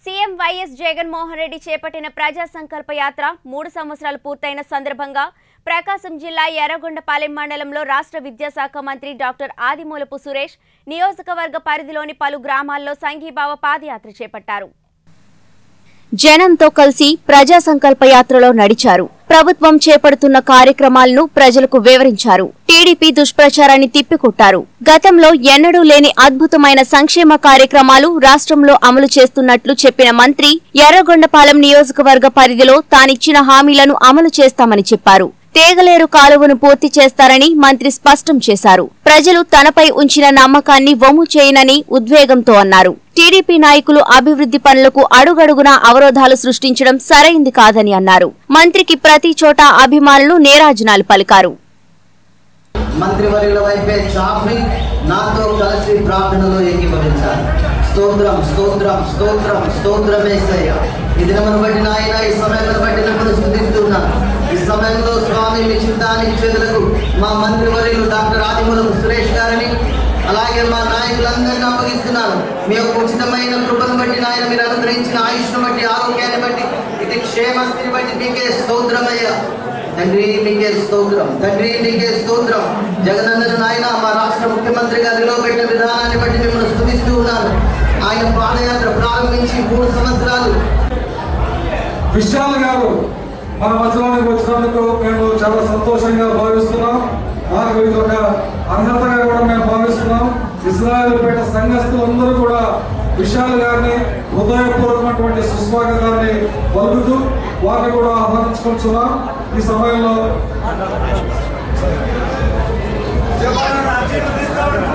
CM YS Jaganmohan Reddy చేపట్టిన ప్రజా సంకల్ప యాత్ర మూడు సంవత్సరాలు పూర్తయిన సందర్భంగా ప్రకాశం జిల్లా ఎర్రగొండపాలెం మండలంలో రాష్ట్ర విద్యాశాఖ మంత్రి డాక్టర్ ఆదిమూలపు సురేష్ నియోజకవర్గ పరిధిలోని పలు గ్రామాల్లో సంఘీభావ పాదయాత్ర చేపట్టారు జనంతో కలిసి ప్రజా సంకల్ప యాత్రలో నడిచారు ప్రభుత్వం చేపడుతున్న కార్యక్రమాలను ప్రజలకు వివరించారు టీడీపీ దుష్ప్రచారాన్ని తిప్పికొట్టారు గతంలో ఎన్నడూ లేని అద్భుతమైన సంక్షేమ కార్యక్రమాలు రాష్ట్రంలో అమలు చేస్తున్నట్లు చెప్పిన మంత్రి ఎర్రగొండపాలెం నియోజకవర్గ పరిధిలో తానిచ్చిన హామీలను అమలు చేస్తామని చెప్పారు తేగలేరు కాలువను పూర్తి చేస్తారని మంత్రి స్పష్టం చేశారు ప్రజలు తనపై ఉంచిన నమ్మకాన్ని వమ్ము చేయనని ఉద్వేగంతో అన్నారు టీడీపీ నాయకులు అభివృద్ధి పనులకు అడుగడుగునా అవరోధాలు సృష్టించడం సరైంది కాదని అన్నారు మంత్రికి ప్రతి చోట అభిమానులు నేరాజనాలు పలికారు మంత్రివర్యుల వైపే చాపి నాతో కలిసి ప్రార్థనలో ఏకీభవించాలి స్తోత్రం స్తోత్రం స్తోత్రం స్తోత్రం వేసయ్య ఈ దినమును బట్టి నాయన ఈ సమయాన్ని బట్టి మిమ్మల్ని స్థుతిస్తున్నాను ఈ సమయంలో స్వామి మీ చిత్తానికి చేతులకు మా మంత్రివర్యులు డాక్టర్ ఆదిమూలం సురేష్ గారిని అలాగే మా నాయకులందరినీ అప్పగిస్తున్నాను మీ యొక్క ఉచితమైన కృపను బట్టి నాయన మీరు అనుగ్రహించిన ఆయుష్ను బట్టి ఆరోగ్యాన్ని బట్టి ఇది క్షేమస్థితిని బట్టి మీకే స్తోత్రమయ్యా తండ్రి నీకే స్తోత్రం తండ్రి నీకే స్తోత్రం జగనన్న నాయన మా రాష్ట్ర ముఖ్యమంత్రి గారు నిలవబెట్టిన విధానాన్ని బట్టి మిమ్మల్ని స్థుతిస్తూ ఉన్నాను ఆయన పాదయాత్ర ప్రారంభించి మూడు సంవత్సరాలు విశాల్ గారు మన మధ్యలోనికి వచ్చినందుకు మేము చాలా సంతోషంగా భావిస్తున్నాం మాకు ఇది ఒక అర్హతగా కూడా మేము భావిస్తున్నాం ఇజ్రాయెల్పేట సంఘస్థులందరూ కూడా విశాల్ గారిని హృదయపూర్వకమైనటువంటి సుస్వాగతాన్ని పలుకుతూ వారిని కూడా ఆహ్వానించుకుంటున్నాం ఈ సమయంలో జపాన్ రాజ్యం తీసుకోవడం